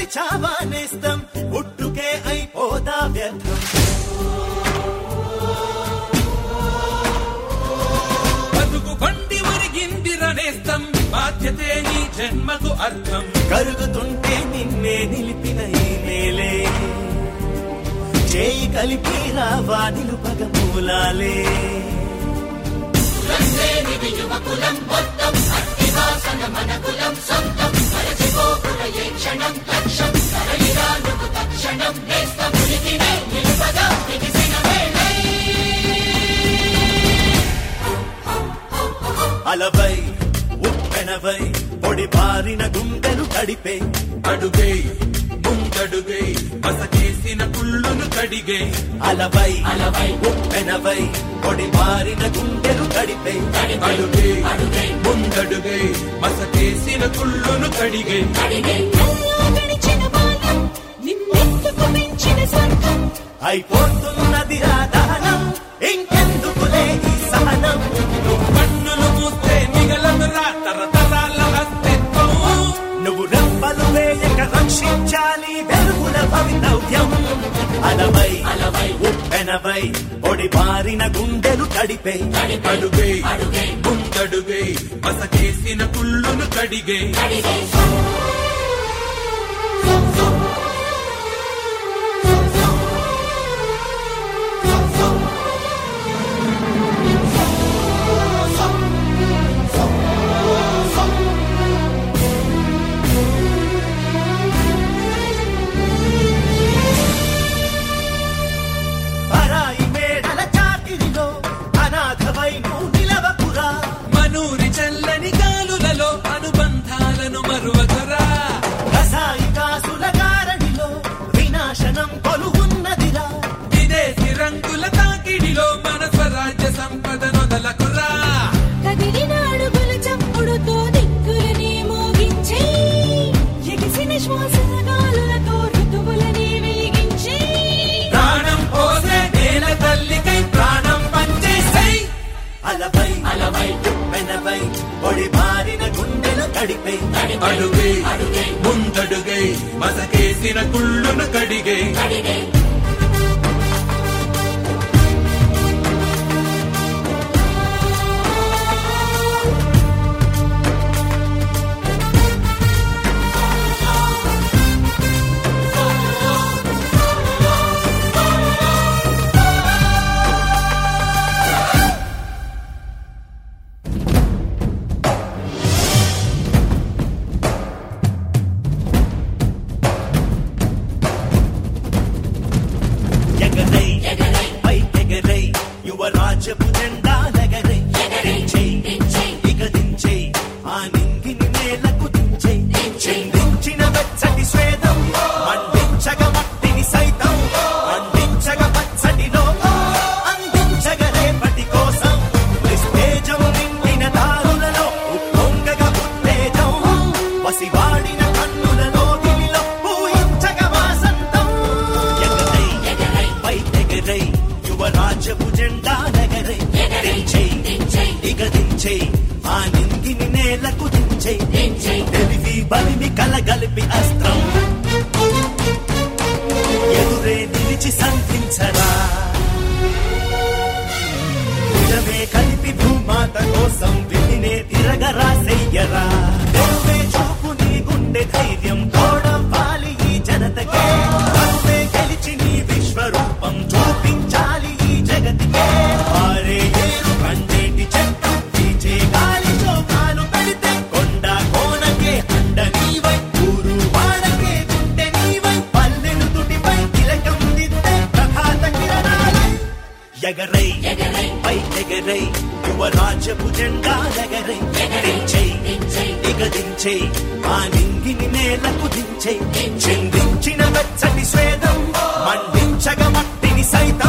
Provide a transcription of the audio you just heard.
గెలిచావా నేస్తం పుట్టుకే అయిపోదా వ్యర్థం బతుకు బండి ఒరిగిందిర నేస్తం బాధ్యతే నీ జన్మకు అర్థం కరుగుతుంటే నిన్నే నిలిపిన ఈ నేలే చేయి కలిపి రావా నిలుపగ మూలాలే అలవై ఉప్పెనవై పొడి బారిన గుండెలు తడిపే అడుగై ముందడుగై బసకేసిన కుళ్ళును కడిగే అలవై అలవై ఉప్పెనవై పొడి బారిన గుండెలు తడిపే అడుగై ముందడుగై బసకేసిన కుళ్ళును కడిగే కల్లో గడిచిన బాల్యం నిన్నెత్తుకు మించిన స్వర్గం అయిపోతున్నది రా దహనం ఇంకెందుకులే ఈ సహనం కన్నులు మూస్తే మిగలదురా తరతరాల అస్తిత్వం నువ్వు రెప్పలు వేయక రక్షించాలి వెలుగుల భవితవ్యం అలవై అలవై ఉప్పెనవై పొడి బారిన గుండెలు తడిపే అడుగై ముందడుగై బసకేసిన కుళ్ళును కడిగే పరాయి మేడల చాకిరిలో అనాథవై నువ్వు నిలవకురా మనూరి చల్లని గాలులలో అనుబంధాలను మరువకురా రసాయి కాసుల గారడిలో వినాశనం కొలువున్నదిరా విదేశీ రంగుల తాకిడిలో మన స్వరాజ్య సంపద నొదలకురా కదిలిన అడుగుల చప్పుడుతో దిక్కులని మోగించే ఎగిసిన శ్వాసల గాలులతో ఋతువులని వెలిగించే ప్రాణం పోసే నేల తల్లికై ప్రాణం పంచేసై అలవై అలవై ఉప్పెనవై పొడి బారిన గుండెలు తడిపే అడుగై ముందడుగై మసకేసిన కుళ్ళును కడిగే ఎగరై పై ఎగరై యువరాజపు జెండా నగరై దించేయ్ ఇక దించేయ్ ఆ నింగిని నేలకు దించేయ్ చిందించిన వెచ్చటి స్వేదం మండించగ మట్టిని సైతం మండించగ పచ్చటి లోకం అందించగ రేపటి కోసం నిస్తేజం నిండిన దారులలో ఉప్పొంగగ ఉత్తేజం పసివాడిన కన్నులలో దిలిలో పూయించగ వాసంతం ఎగరై పై ఎగరై యువరాజపు జెండా నగరై దించేయ్ ఇక దించేయ్ ఆ నింగిని నేలకు దించేయ్ తెలివి బలిమి కలగలిపి అస్త్రం ఎదురే నిలిచి సంధించరా నిజమే కలిపి భూమాత కోసం విధినే తిరగరా చెయ్యరా తెరువే చూపు నీ గుండె ధైర్యం తోడవ్వాలి ఈ జనతకే కరువే గెలిచి నీ విశ్వరూపం చూపించాలి ఈ జగతికే ఆరే ఏరు కండేటి చెట్టు పీచే గాలి చోకాలు పెడితే కొండ కోనకే అండ నీవై ఊరు వాడకే గుండె నీవై పల్లెను తుటిపై తిలకం దిద్దే ప్రభాత కిరణాలే ఎగరై పై ఎగరై యువరాజపు జెండా ఎగరై దించేయ్ ఇక దించేయ్ ఆ నింగిని నేలకు దించేయ్ చిందించిన వెచ్చటి స్వేదం మండించగ మట్టిని సైతం